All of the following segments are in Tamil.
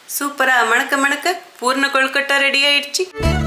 சூப்பரா மணக்க மணக்க பூர்ண கொழுக்கட்டை ரெடி ஆயிடுச்சு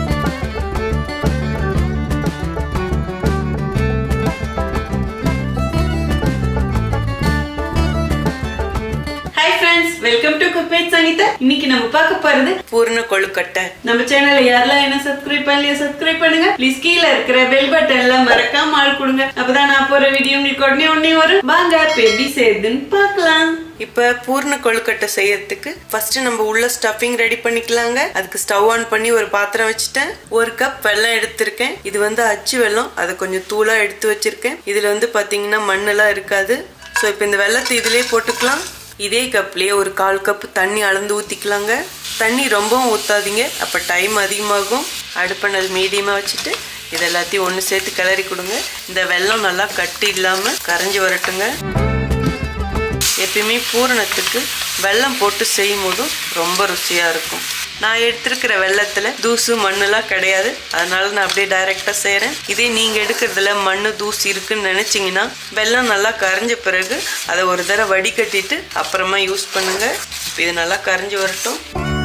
hi friends welcome to cook with Sangeetha இன்னைக்கு நம்ம பார்க்க போறது பூர்ண கொழுக்கட்டை நம்ம சேனல்ல யாரெல்லாம் என்ன சப்ஸ்கிரைப் பண்ணலையா சப்ஸ்கிரைப் பண்ணுங்க ப்ளீஸ் கீழே இருக்கிற பெல் பட்டன்ல மறக்காம ஆள் கொடுங்க அப்பதான் நான் போற வீடியோ உங்களுக்கு உடனே உடனே வரும் வாங்க இப்ப எப்படி செய்யுதுன்னு பார்க்கலாம் இப்ப பூர்ண கொழுக்கட்டை செய்யறதுக்கு ஃபர்ஸ்ட் நம்ம உள்ள ஸ்டஃபிங் ரெடி பண்ணிக்கலாங்க அதுக்கு ஸ்டவ் ஆன் பண்ணி ஒரு பாத்திரம் வச்சுட்டேன் ஒரு கப் வெல்லம் எடுத்திருக்கேன் இது வந்து அச்சு வெல்லம் அதை கொஞ்சம் தூளா எடுத்து வச்சிருக்கேன் இதுல வந்து பாத்தீங்கன்னா மண்ணெல்லாம் இருக்காது ஸோ இப்போ இந்த வெள்ளத்தை இதிலே போட்டுக்கலாம் இதே கப்லேயே ஒரு கால் கப் தண்ணி அளந்து ஊற்றிக்கலாங்க தண்ணி ரொம்பவும் ஊற்றாதீங்க அப்போ டைம் அதிகமாகும் அடுப்பணல் மீடியமாக வச்சுட்டு இது எல்லாத்தையும் ஒன்று சேர்த்து கிளறி கொடுங்க இந்த வெல்லம் நல்லா கட்டி இல்லாமல் கரைஞ்சி வரட்டுங்க எப்பயுமே பூரணத்துக்கு வெல்லம் போட்டு செய்யும் போதும் ரொம்ப ருசியாக இருக்கும் நான் எடுத்திருக்கிற வெள்ளத்தில் தூசு மண்ணெல்லாம் கிடையாது அதனால நான் அப்படியே டைரெக்டாக செய்கிறேன் இதே நீங்கள் எடுக்கிறதுல மண் தூசு இருக்குன்னு நினச்சிங்கன்னா வெல்லம் நல்லா கரைஞ்ச பிறகு அதை ஒரு தடவை வடிகட்டிட்டு அப்புறமா யூஸ் பண்ணுங்கள் இப்போ இது நல்லா கரைஞ்சி வரட்டும்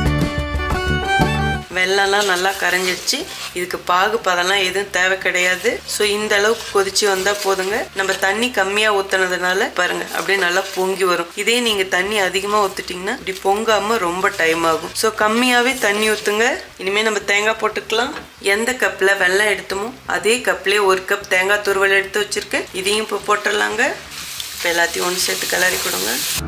வெள்ளம்லாம் நல்லா கரைஞ்சிருச்சு இதுக்கு பாகு பதம்லாம் எதுவும் தேவை கிடையாது ஸோ இந்த அளவுக்கு கொதிச்சு வந்தால் போதுங்க நம்ம தண்ணி கம்மியாக ஊற்றுனதுனால பாருங்க அப்படியே நல்லா பொங்கி வரும் இதே நீங்கள் தண்ணி அதிகமாக ஊற்றுட்டிங்கன்னா இப்படி பொங்காமல் ரொம்ப டைம் ஆகும் ஸோ கம்மியாகவே தண்ணி ஊற்றுங்க இனிமேல் நம்ம தேங்காய் போட்டுக்கலாம் எந்த கப்பில் வெள்ளம் எடுத்தோமோ அதே கப்லேயே ஒரு கப் தேங்காய் துருவல் எடுத்து வச்சுருக்கேன் இதையும் இப்போ போட்டுடலாங்க இப்போ எல்லாத்தையும் ஒன்று சேர்த்து கிளறி கொடுங்க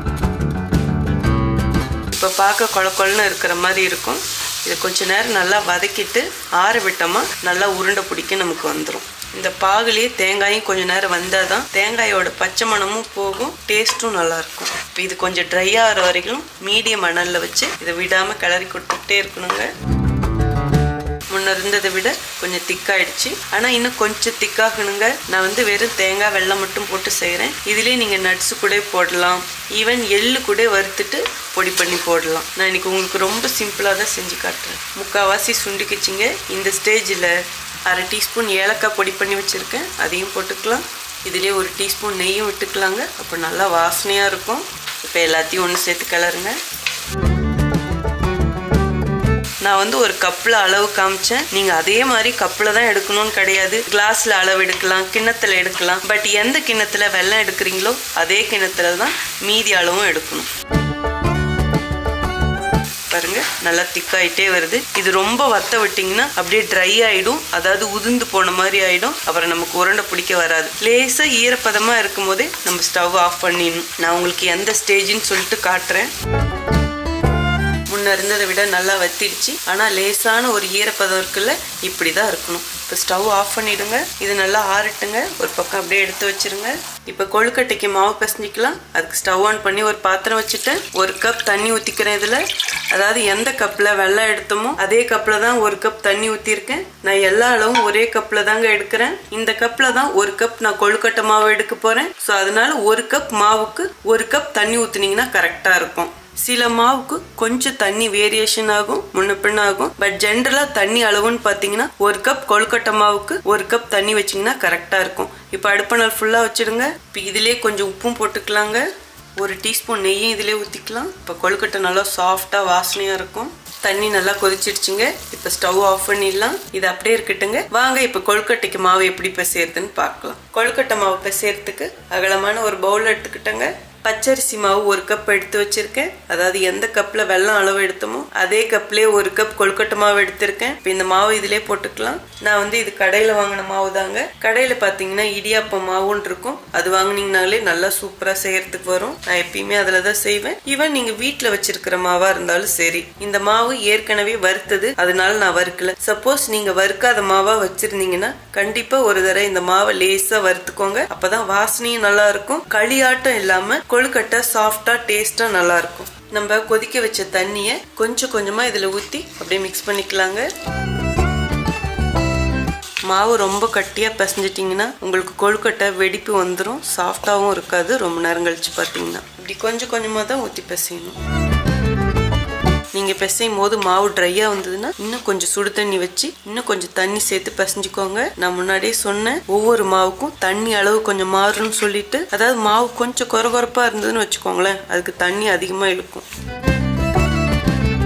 இப்போ பார்க்க கொல கொலன்னு இருக்கிற மாதிரி இருக்கும் இதை கொஞ்ச நேரம் நல்லா வதக்கிட்டு ஆற விட்டோமா நல்லா உருண்டை பிடிக்க நமக்கு வந்துடும் இந்த பாகுலேயே தேங்காயும் கொஞ்ச நேரம் வந்தால் தான் தேங்காயோட பச்சை மணமும் போகும் டேஸ்ட்டும் நல்லாயிருக்கும் இப்போ இது கொஞ்சம் ட்ரை ஆகிற வரைக்கும் மீடியம் மணலில் வச்சு இதை விடாமல் கிளறி கொடுத்துக்கிட்டே இருக்கணுங்க முன்ன இருந்ததை விட கொஞ்சம் திக்காயிடுச்சு ஆனால் இன்னும் கொஞ்சம் திக்காகணுங்க நான் வந்து வெறும் தேங்காய் வெள்ளம் மட்டும் போட்டு செய்கிறேன் இதுலேயே நீங்கள் நட்ஸு கூட போடலாம் ஈவன் எள்ளு கூட வறுத்துட்டு பொடி பண்ணி போடலாம் நான் இன்னைக்கு உங்களுக்கு ரொம்ப சிம்பிளாக தான் செஞ்சு காட்டுறேன் முக்கால்வாசி சுண்டிக்கிச்சிங்க இந்த ஸ்டேஜில் அரை டீஸ்பூன் ஏலக்காய் பொடி பண்ணி வச்சுருக்கேன் அதையும் போட்டுக்கலாம் இதுலேயே ஒரு டீஸ்பூன் நெய்யும் விட்டுக்கலாங்க அப்போ நல்லா வாசனையாக இருக்கும் இப்போ எல்லாத்தையும் ஒன்று சேர்த்து கிளறுங்க நான் வந்து ஒரு கப்பில் அளவு காமிச்சேன் நீங்கள் அதே மாதிரி கப்பில் தான் எடுக்கணும்னு கிடையாது கிளாஸில் அளவு எடுக்கலாம் கிண்ணத்தில் எடுக்கலாம் பட் எந்த கிண்ணத்தில் வெள்ளம் எடுக்கிறீங்களோ அதே கிண்ணத்துல தான் மீதி அளவும் எடுக்கணும் பாருங்க நல்லா திக்காயிட்டே வருது இது ரொம்ப வத்த விட்டிங்கன்னா அப்படியே ட்ரை ஆயிடும் அதாவது உதிர்ந்து போன மாதிரி ஆயிடும் அப்புறம் நமக்கு உருண்டை பிடிக்க வராது லேசாக ஈரப்பதமாக இருக்கும் போதே நம்ம ஸ்டவ் ஆஃப் பண்ணிடணும் நான் உங்களுக்கு எந்த ஸ்டேஜ்னு சொல்லிட்டு காட்டுறேன் முன்ன இருந்ததை விட நல்லா வத்திடுச்சு ஆனால் லேசான ஒரு ஈரப்பதம் இருக்குல்ல இப்படி தான் இருக்கணும் இப்போ ஸ்டவ் ஆஃப் பண்ணிடுங்க இது நல்லா ஆறட்டுங்க ஒரு பக்கம் அப்படியே எடுத்து வச்சிருங்க இப்போ கொழுக்கட்டைக்கு மாவு பிசைஞ்சிக்கலாம் அதுக்கு ஸ்டவ் ஆன் பண்ணி ஒரு பாத்திரம் வச்சுட்டு ஒரு கப் தண்ணி ஊற்றிக்கிறேன் இதில் அதாவது எந்த கப்பில் வெள்ளம் எடுத்தோமோ அதே கப்பில் தான் ஒரு கப் தண்ணி ஊற்றிருக்கேன் நான் எல்லா அளவும் ஒரே கப்பில் தாங்க எடுக்கிறேன் இந்த கப்பில் தான் ஒரு கப் நான் கொழுக்கட்டை மாவு எடுக்க போகிறேன் ஸோ அதனால ஒரு கப் மாவுக்கு ஒரு கப் தண்ணி ஊற்றுனீங்கன்னா கரெக்டாக இருக்கும் சில மாவுக்கு கொஞ்சம் தண்ணி வேரியேஷன் ஆகும் முன்ன பின்ன ஆகும் பட் ஜென்ரலாக தண்ணி அளவுன்னு பார்த்தீங்கன்னா ஒரு கப் கொழுக்கட்டை மாவுக்கு ஒரு கப் தண்ணி வச்சிங்கன்னா கரெக்டாக இருக்கும் இப்போ அடுப்பணல் ஃபுல்லாக வச்சுடுங்க இப்போ இதிலே கொஞ்சம் உப்பும் போட்டுக்கலாங்க ஒரு டீஸ்பூன் நெய்யும் இதிலே ஊற்றிக்கலாம் இப்போ கொழுக்கட்டை நல்லா சாஃப்டாக வாசனையாக இருக்கும் தண்ணி நல்லா கொதிச்சிடுச்சுங்க இப்போ ஸ்டவ் ஆஃப் பண்ணிடலாம் இது அப்படியே இருக்கட்டுங்க வாங்க இப்போ கொழுக்கட்டைக்கு மாவு எப்படி பிசையறதுன்னு பார்க்கலாம் கொழுக்கட்டை மாவு பிசையறதுக்கு அகலமான ஒரு பவுல் எடுத்துக்கிட்டேங்க பச்சரிசி மாவு ஒரு கப் எடுத்து வச்சிருக்கேன் அதாவது எந்த கப்ல வெள்ளம் அளவு எடுத்தோமோ அதே கப்லேயே ஒரு கப் கொழுக்கட்டை மாவு எடுத்திருக்கேன் இப்போ இந்த மாவு இதிலே போட்டுக்கலாம் நான் வந்து இது கடையில் வாங்கின மாவு தாங்க கடையில் பார்த்தீங்கன்னா இடியாப்பம் மாவுன்னு இருக்கும் அது வாங்கினீங்கனாலே நல்லா சூப்பராக செய்யறதுக்கு வரும் நான் எப்பயுமே அதில் தான் செய்வேன் ஈவன் நீங்கள் வீட்டில் வச்சிருக்கிற மாவா இருந்தாலும் சரி இந்த மாவு ஏற்கனவே வறுத்தது அதனால நான் வறுக்கல சப்போஸ் நீங்க வறுக்காத மாவா வச்சிருந்தீங்கன்னா கண்டிப்பா ஒரு தடவை இந்த மாவை லேசா வறுத்துக்கோங்க அப்பதான் வாசனையும் நல்லா இருக்கும் களியாட்டம் இல்லாம கொழுக்கட்டை சாஃப்டா டேஸ்டா நல்லா இருக்கும் நம்ம கொதிக்க வச்ச தண்ணியை கொஞ்சம் கொஞ்சமா இதுல ஊத்தி அப்படியே மிக்ஸ் பண்ணிக்கலாங்க மாவு ரொம்ப கட்டியாக பிசைஞ்சிட்டிங்கன்னா உங்களுக்கு கொழுக்கட்டை வெடிப்பு வந்துடும் சாஃப்டாகவும் இருக்காது ரொம்ப நேரம் கழிச்சு பார்த்தீங்கன்னா இப்படி கொஞ்சம் கொஞ்சமாக தான் ஊற்றி பிசையணும் நீங்கள் பிசையும் போது மாவு ட்ரையாக வந்ததுன்னா இன்னும் கொஞ்சம் சுடு தண்ணி வச்சு இன்னும் கொஞ்சம் தண்ணி சேர்த்து பிசைஞ்சுக்கோங்க நான் முன்னாடியே சொன்னேன் ஒவ்வொரு மாவுக்கும் தண்ணி அளவு கொஞ்சம் மாறும்னு சொல்லிட்டு அதாவது மாவு கொஞ்சம் கொர கொரப்பாக இருந்ததுன்னு வச்சுக்கோங்களேன் அதுக்கு தண்ணி அதிகமாக இழுக்கும்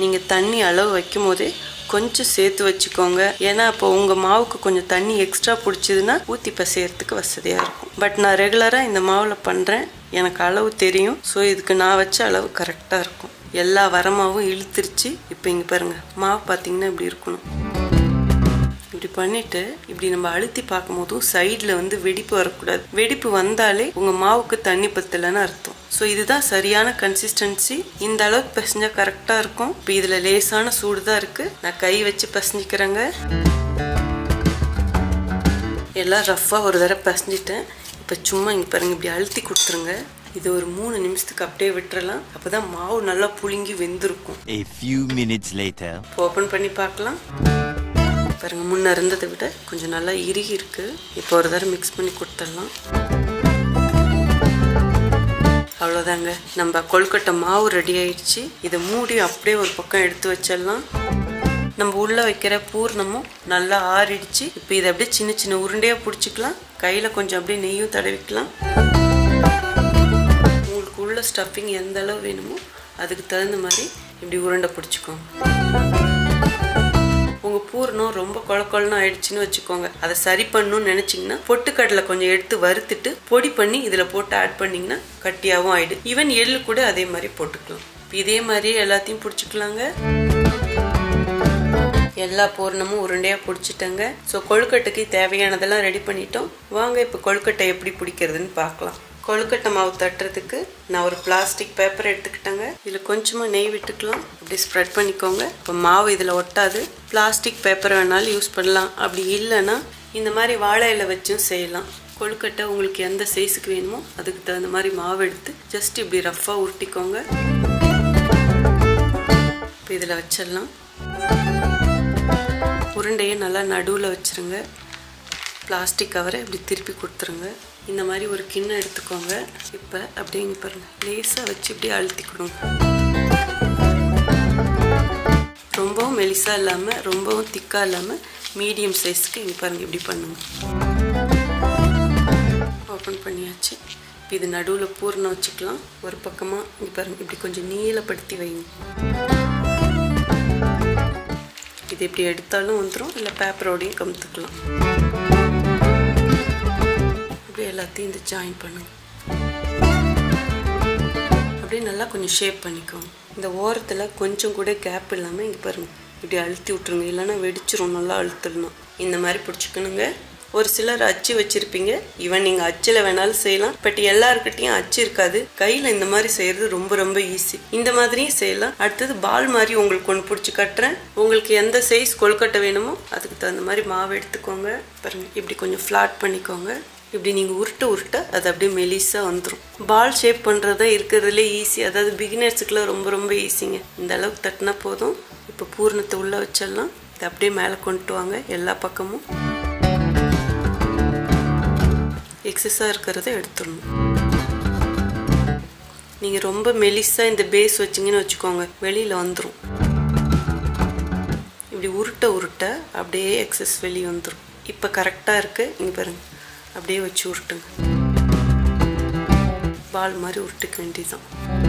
நீங்கள் தண்ணி அளவு வைக்கும் போதே கொஞ்சம் சேர்த்து வச்சுக்கோங்க ஏன்னா இப்போ உங்கள் மாவுக்கு கொஞ்சம் தண்ணி எக்ஸ்ட்ரா பிடிச்சதுன்னா ஊற்றி பசையறதுக்கு வசதியாக இருக்கும் பட் நான் ரெகுலராக இந்த மாவில் பண்ணுறேன் எனக்கு அளவு தெரியும் ஸோ இதுக்கு நான் வச்ச அளவு கரெக்டாக இருக்கும் எல்லா வரமாவும் இழுத்துருச்சு இப்போ இங்கே பாருங்கள் மாவு பார்த்தீங்கன்னா இப்படி இருக்கணும் இப்படி பண்ணிட்டு இப்படி நம்ம அழுத்தி பார்க்கும் போதும் சைடில் வந்து வெடிப்பு வரக்கூடாது வெடிப்பு வந்தாலே உங்கள் மாவுக்கு தண்ணி பத்தலைன்னு அர்த்தம் ஸோ இதுதான் சரியான கன்சிஸ்டன்சி இந்த அளவுக்கு பிசைஞ்சா கரெக்டாக இருக்கும் இப்போ இதில் லேசான சூடு தான் இருக்குது நான் கை வச்சு பிசைஞ்சிக்கிறேங்க எல்லாம் ரஃப்பாக ஒரு தடவை பிசைஞ்சிட்டேன் இப்போ சும்மா இங்கே பாருங்க இப்படி அழுத்தி கொடுத்துருங்க இது ஒரு மூணு நிமிஷத்துக்கு அப்படியே விட்டுறலாம் அப்போ தான் மாவு நல்லா புழுங்கி வெந்திருக்கும் A few minutes later. Open பண்ணி பார்க்கலாம் பாருங்க முன்ன இருந்ததை விட கொஞ்சம் நல்லா இறுகி இருக்கு இப்போ ஒரு தடவை மிக்ஸ் பண்ணி கொடுத்துடலாம் அவ்வளோதாங்க நம்ம கொழுக்கட்டை மாவு ரெடி ஆயிடுச்சு இதை மூடி அப்படியே ஒரு பக்கம் எடுத்து வச்சிடலாம் நம்ம உள்ள வைக்கிற பூர்ணமும் நல்லா ஆறிடுச்சு இப்போ இதை அப்படியே சின்ன சின்ன உருண்டையாக பிடிச்சிக்கலாம் கையில் கொஞ்சம் அப்படியே நெய்யும் தடவிக்கலாம் உங்களுக்கு உள்ள ஸ்டஃபிங் எந்த அளவு வேணுமோ அதுக்கு தகுந்த மாதிரி இப்படி உருண்டை பிடிச்சிக்கோங்க உங்க பூர்ணம் ரொம்ப கொல கொலன்னு ஆயிடுச்சுன்னு வச்சுக்கோங்க அதை சரி பண்ணணும்னு நினைச்சீங்கன்னா பொட்டுக்கடலை கொஞ்சம் எடுத்து வறுத்துட்டு பொடி பண்ணி இதுல போட்டு ஆட் பண்ணீங்கன்னா கட்டியாவும் ஆயிடு ஈவன் எள்ளு கூட அதே மாதிரி போட்டுக்கலாம் இப்ப இதே மாதிரியே எல்லாத்தையும் பிடிச்சிக்கலாங்க எல்லா பூர்ணமும் உருண்டையா பிடிச்சிட்டங்க ஸோ கொழுக்கட்டைக்கு தேவையானதெல்லாம் ரெடி பண்ணிட்டோம் வாங்க இப்போ கொழுக்கட்டை எப்படி பிடிக்கிறதுன்னு பார்க்கலாம் கொழுக்கட்டை மாவு தட்டுறதுக்கு நான் ஒரு பிளாஸ்டிக் பேப்பர் எடுத்துக்கிட்டேங்க இதில் கொஞ்சமாக நெய் விட்டுக்கலாம் அப்படி ஸ்ப்ரெட் பண்ணிக்கோங்க இப்போ மாவு இதில் ஒட்டாது பிளாஸ்டிக் பேப்பர் வேணாலும் யூஸ் பண்ணலாம் அப்படி இல்லைன்னா இந்த மாதிரி வாழை இலை வச்சும் செய்யலாம் கொழுக்கட்டை உங்களுக்கு எந்த சைஸுக்கு வேணுமோ அதுக்கு தகுந்த மாதிரி மாவு எடுத்து ஜஸ்ட் இப்படி ரஃப்பாக உருட்டிக்கோங்க இப்போ இதில் வச்சிடலாம் உருண்டையை நல்லா நடுவில் வச்சுருங்க பிளாஸ்டிக் கவரை இப்படி திருப்பி கொடுத்துருங்க இந்த மாதிரி ஒரு கிண்ணம் எடுத்துக்கோங்க இப்போ அப்படியே இங்கே பாருங்கள் லேசாக வச்சு இப்படியே அழுத்தி கொடுங்க ரொம்பவும் மெலிசாக இல்லாமல் ரொம்பவும் திக்காக இல்லாமல் மீடியம் சைஸ்க்கு இங்கே பாருங்கள் இப்படி பண்ணுங்க ஓப்பன் பண்ணியாச்சு இப்போ இது நடுவில் பூர்ணம் வச்சுக்கலாம் ஒரு பக்கமாக இங்கே பாருங்கள் இப்படி கொஞ்சம் நீளப்படுத்தி வைங்க இது இப்படி எடுத்தாலும் வந்துடும் இல்லை பேப்பரோடையும் கமுத்துக்கலாம் அப்படியே எல்லாத்தையும் இந்த ஜாயின் பண்ணுங்க அப்படியே நல்லா கொஞ்சம் ஷேப் பண்ணிக்கோங்க இந்த ஓரத்தில் கொஞ்சம் கூட கேப் இல்லாமல் இங்கே பாருங்க இப்படி அழுத்தி விட்ருங்க இல்லைன்னா வெடிச்சிரும் நல்லா அழுத்திடணும் இந்த மாதிரி பிடிச்சிக்கணுங்க ஒரு சிலர் அச்சு வச்சிருப்பீங்க ஈவன் நீங்கள் அச்சில் வேணாலும் செய்யலாம் பட் எல்லாருக்கிட்டையும் அச்சு இருக்காது கையில் இந்த மாதிரி செய்கிறது ரொம்ப ரொம்ப ஈஸி இந்த மாதிரியும் செய்யலாம் அடுத்தது பால் மாதிரி உங்களுக்கு ஒன்று பிடிச்சி கட்டுறேன் உங்களுக்கு எந்த சைஸ் கொழுக்கட்டை வேணுமோ அதுக்கு தகுந்த மாதிரி மாவு எடுத்துக்கோங்க பாருங்க இப்படி கொஞ்சம் ஃப்ளாட் பண்ணிக்கோங்க இப்படி நீங்கள் உருட்ட உருட்ட அது அப்படியே மெலிசாக வந்துடும் பால் ஷேப் பண்ணுறதா இருக்கிறதுலே ஈஸி அதாவது பிகினர்ஸுக்குலாம் ரொம்ப ரொம்ப ஈஸிங்க இந்த அளவுக்கு தட்டினா போதும் இப்போ பூர்ணத்தை உள்ளே வச்சிடலாம் இதை அப்படியே மேலே கொண்டு வாங்க எல்லா பக்கமும் எக்ஸஸாக இருக்கிறத எடுத்துடணும் நீங்கள் ரொம்ப மெலிசாக இந்த பேஸ் வச்சிங்கன்னு வச்சுக்கோங்க வெளியில் வந்துடும் இப்படி உருட்ட உருட்ட அப்படியே எக்ஸஸ் வெளியே வந்துடும் இப்போ கரெக்டாக இருக்குது இங்கே பாருங்கள் அப்படியே வச்சு உருட்டுங்க பால் மாதிரி உருட்டுக்க வேண்டியதுதான்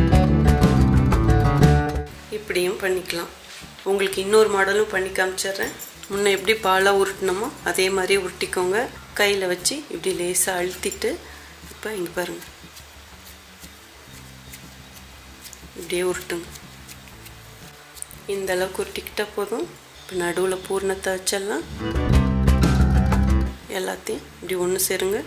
இப்படியும் பண்ணிக்கலாம் உங்களுக்கு இன்னொரு மாடலும் பண்ணி காமிச்சிடுறேன் முன்ன எப்படி பாலாக உருட்டினமோ அதே மாதிரி உருட்டிக்கோங்க கையில் வச்சு இப்படி லேசாக அழுத்திட்டு இப்போ இங்கே பாருங்கள் இப்படியே உருட்டுங்க இந்த அளவுக்கு உருட்டிக்கிட்டால் போதும் இப்போ நடுவில் பூர்ணத்தை வச்சிடலாம் எல்லாத்தையும் இப்படி ஒன்று சேருங்க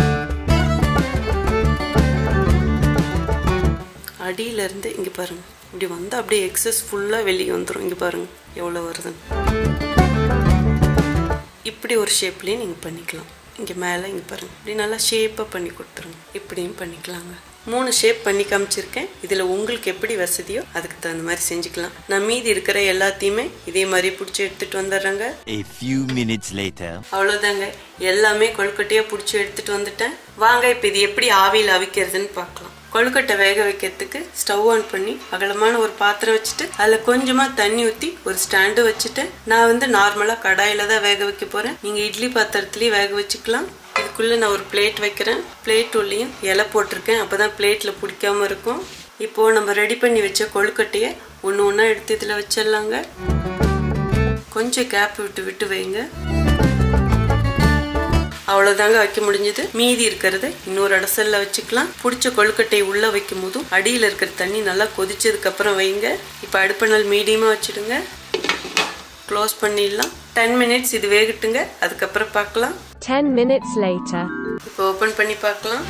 அடியிலேருந்து இங்கே பாருங்கள் இப்படி வந்தால் அப்படியே எக்ஸஸ் ஃபுல்லாக வெளியே வந்துடும் இங்கே பாருங்கள் எவ்வளோ வருதுன்னு இப்படி ஒரு ஷேப்லேயும் நீங்கள் பண்ணிக்கலாம் இங்கே மேலே இங்கே பாருங்கள் இப்படி நல்லா ஷேப்பாக பண்ணி கொடுத்துருங்க இப்படியும் பண்ணிக்கலாங்க மூணு ஷேப் பண்ணி காமிச்சிருக்கேன் இதில் உங்களுக்கு எப்படி வசதியோ அதுக்கு தகுந்த மாதிரி செஞ்சுக்கலாம் நான் மீதி இருக்கிற எல்லாத்தையுமே இதே மாதிரி பிடிச்சி எடுத்துகிட்டு வந்துடுறேங்க A few minutes later. அவ்வளோதாங்க எல்லாமே கொழுக்கட்டையாக பிடிச்சி எடுத்துகிட்டு வந்துட்டேன் வாங்க இப்போ இது எப்படி ஆவியில் அவிக்கிறதுன்னு பார்க்கலாம் கொழுக்கட்டை வேக வைக்கிறதுக்கு ஸ்டவ் ஆன் பண்ணி அகலமான ஒரு பாத்திரம் வச்சுட்டு அதில் கொஞ்சமாக தண்ணி ஊற்றி ஒரு ஸ்டாண்டு வச்சுட்டு நான் வந்து நார்மலாக கடாயில் தான் வேக வைக்க போகிறேன் நீங்கள் இட்லி பாத்திரத்துலேயும் வேக வச்சுக்கலாம் இதுக்குள்ளே நான் ஒரு பிளேட் வைக்கிறேன் பிளேட் உள்ளேயும் இலை போட்டிருக்கேன் அப்போ தான் பிளேட்டில் பிடிக்காம இருக்கும் இப்போ நம்ம ரெடி பண்ணி வச்ச கொழுக்கட்டையை ஒன்று ஒன்றா எடுத்து இதில் வச்சிடலாங்க கொஞ்சம் கேப் விட்டு விட்டு வைங்க அவ்வளோதாங்க வைக்க முடிஞ்சது மீதி இருக்கிறத இன்னொரு அடசல்ல வச்சுக்கலாம் பிடிச்ச கொழுக்கட்டையை உள்ளே வைக்கும் போதும் அடியில் இருக்கிற தண்ணி நல்லா கொதிச்சதுக்கு அப்புறம் வைங்க இப்போ அடுப்பு நாள் மீடியமாக வச்சுடுங்க க்ளோஸ் பண்ணிடலாம் டென் மினிட்ஸ் இது வேகட்டுங்க அதுக்கப்புறம் பார்க்கலாம் 10 minutes later. இப்போ ஓப்பன் பண்ணி பார்க்கலாம்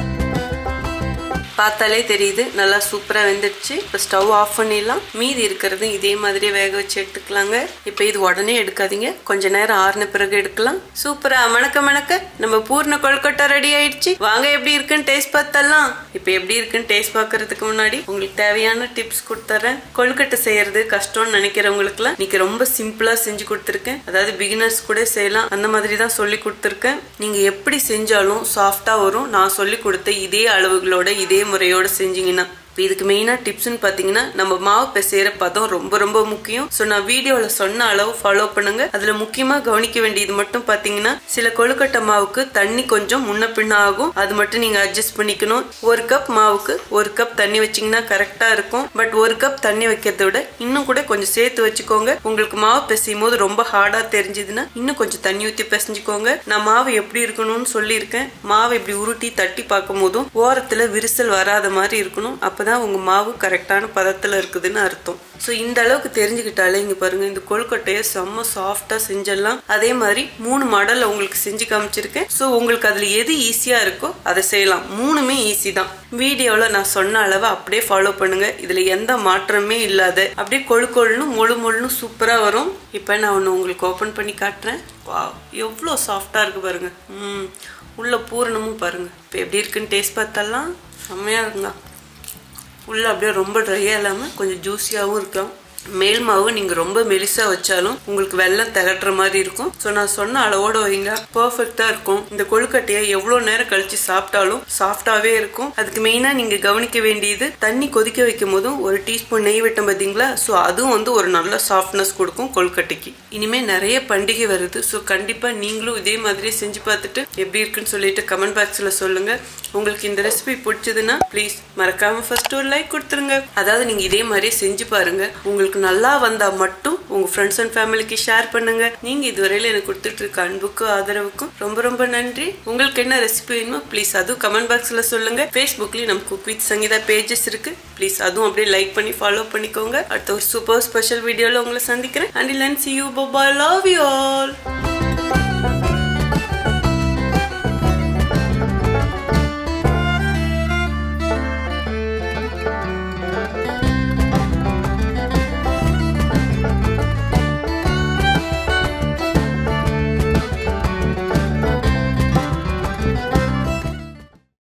பார்த்தாலே தெரியுது நல்லா சூப்பராக வெந்துடுச்சு இப்போ ஸ்டவ் ஆஃப் பண்ணிடலாம் மீதி இருக்கிறது இதே மாதிரியே வேக வச்சு எடுத்துக்கலாங்க இப்போ இது உடனே எடுக்காதீங்க கொஞ்ச நேரம் ஆறுன பிறகு எடுக்கலாம் சூப்பரா மணக்க மணக்க நம்ம பூர்ண கொழுக்கட்டை ரெடி ஆயிடுச்சு வாங்க எப்படி இருக்குன்னு டேஸ்ட் பார்த்தலாம் இப்போ எப்படி இருக்குன்னு டேஸ்ட் பார்க்கறதுக்கு முன்னாடி உங்களுக்கு தேவையான டிப்ஸ் கொடுத்துறேன் கொழுக்கட்டை செய்யறது கஷ்டம்னு நினைக்கிறவங்களுக்குலாம் இன்னைக்கு ரொம்ப சிம்பிளா செஞ்சு கொடுத்துருக்கேன் அதாவது பிகினர்ஸ் கூட செய்யலாம் அந்த மாதிரி தான் சொல்லி கொடுத்துருக்கேன் நீங்க எப்படி செஞ்சாலும் சாஃப்டா வரும் நான் சொல்லி கொடுத்த இதே அளவுகளோட இதே முறையோட செஞ்சீங்கன்னா இப்போ இதுக்கு மெயினாக டிப்ஸ்னு பார்த்தீங்கன்னா நம்ம மாவு பிசைகிற பதம் ரொம்ப ரொம்ப முக்கியம் ஸோ நான் வீடியோவில் சொன்ன அளவு ஃபாலோ பண்ணுங்க அதில் முக்கியமாக கவனிக்க வேண்டியது மட்டும் பார்த்தீங்கன்னா சில கொழுக்கட்டை மாவுக்கு தண்ணி கொஞ்சம் முன்ன பின்ன ஆகும் அது மட்டும் நீங்கள் அட்ஜஸ்ட் பண்ணிக்கணும் ஒரு கப் மாவுக்கு ஒரு கப் தண்ணி வச்சிங்கன்னா கரெக்டாக இருக்கும் பட் ஒரு கப் தண்ணி வைக்கிறத விட இன்னும் கூட கொஞ்சம் சேர்த்து வச்சுக்கோங்க உங்களுக்கு மாவு பிசையும் போது ரொம்ப ஹார்டாக தெரிஞ்சதுன்னா இன்னும் கொஞ்சம் தண்ணி ஊற்றி பிசைஞ்சுக்கோங்க நான் மாவு எப்படி இருக்கணும்னு சொல்லியிருக்கேன் மாவை இப்படி உருட்டி தட்டி பார்க்கும் போதும் ஓரத்தில் விரிசல் வராத மாதிரி இருக்கணும் அப்பதான் உங்க மாவு கரெக்டான பதத்துல இருக்குதுன்னு அர்த்தம் ஸோ இந்த அளவுக்கு தெரிஞ்சுக்கிட்டாலே இங்க பாருங்க இந்த கொழுக்கட்டையை செம்ம சாஃப்டா செஞ்சிடலாம் அதே மாதிரி மூணு மாடல்ல உங்களுக்கு செஞ்சு காமிச்சிருக்கேன் ஸோ உங்களுக்கு அதுல எது ஈஸியா இருக்கோ அதை செய்யலாம் மூணுமே ஈஸி தான் வீடியோல நான் சொன்ன அளவை அப்படியே ஃபாலோ பண்ணுங்க இதுல எந்த மாற்றமே இல்லாத அப்படியே கொழு கொழுன்னு முழு முழுன்னு சூப்பரா வரும் இப்போ நான் ஒன்று உங்களுக்கு ஓப்பன் பண்ணி காட்டுறேன் வா எவ்வளோ சாஃப்டா இருக்கு பாருங்க ம் உள்ள பூரணமும் பாருங்க இப்போ எப்படி இருக்குன்னு டேஸ்ட் பார்த்தலாம் செம்மையா இருக்குங்க உள்ள அப்படியே ரொம்ப ட்ரையாக இல்லாமல் கொஞ்சம் ஜூஸியாகவும் இருக்கும் மேல் மாவு நீங்கள் ரொம்ப மெலிசா வச்சாலும் உங்களுக்கு வெள்ளம் திகட்டுற மாதிரி இருக்கும் ஸோ நான் சொன்ன அளவோட வைங்க பர்ஃபெக்டாக இருக்கும் இந்த கொழுக்கட்டையை எவ்வளோ நேரம் கழிச்சு சாப்பிட்டாலும் சாஃப்டாகவே இருக்கும் அதுக்கு மெயினாக நீங்கள் கவனிக்க வேண்டியது தண்ணி கொதிக்க வைக்கும் போதும் ஒரு டீஸ்பூன் நெய் விட்டோம் பார்த்தீங்களா ஸோ அதுவும் வந்து ஒரு நல்ல சாஃப்ட்னஸ் கொடுக்கும் கொழுக்கட்டைக்கு இனிமேல் நிறைய பண்டிகை வருது ஸோ கண்டிப்பாக நீங்களும் இதே மாதிரி செஞ்சு பார்த்துட்டு எப்படி இருக்குன்னு சொல்லிட்டு கமெண்ட் பாக்ஸில் சொல்லுங்கள் உங்களுக்கு இந்த ரெசிபி பிடிச்சதுன்னா ப்ளீஸ் மறக்காம ஃபர்ஸ்ட் ஒரு லைக் கொடுத்துருங்க அதாவது நீங்க இதே மாதிரியே செஞ்சு பாருங்க உங்களுக்கு நல்லா வந்தா மட்டும் உங்க ஃப்ரெண்ட்ஸ் அண்ட் ஃபேமிலிக்கு ஷேர் பண்ணுங்க நீங்க இதுவரையில எனக்கு கொடுத்துட்டு இருக்க அன்புக்கும் ஆதரவுக்கும் ரொம்ப ரொம்ப நன்றி உங்களுக்கு என்ன ரெசிபி வேணுமோ ப்ளீஸ் அதுவும் கமெண்ட் பாக்ஸ்ல சொல்லுங்க ஃபேஸ்புக்லயும் நம்ம குக் வித் சங்கீதா பேஜஸ் இருக்கு ப்ளீஸ் அதுவும் அப்படியே லைக் பண்ணி ஃபாலோ பண்ணிக்கோங்க அடுத்த ஒரு சூப்பர் ஸ்பெஷல் வீடியோல உங்களை சந்திக்கிறேன் அண்ட் லன் see you bye bye love you all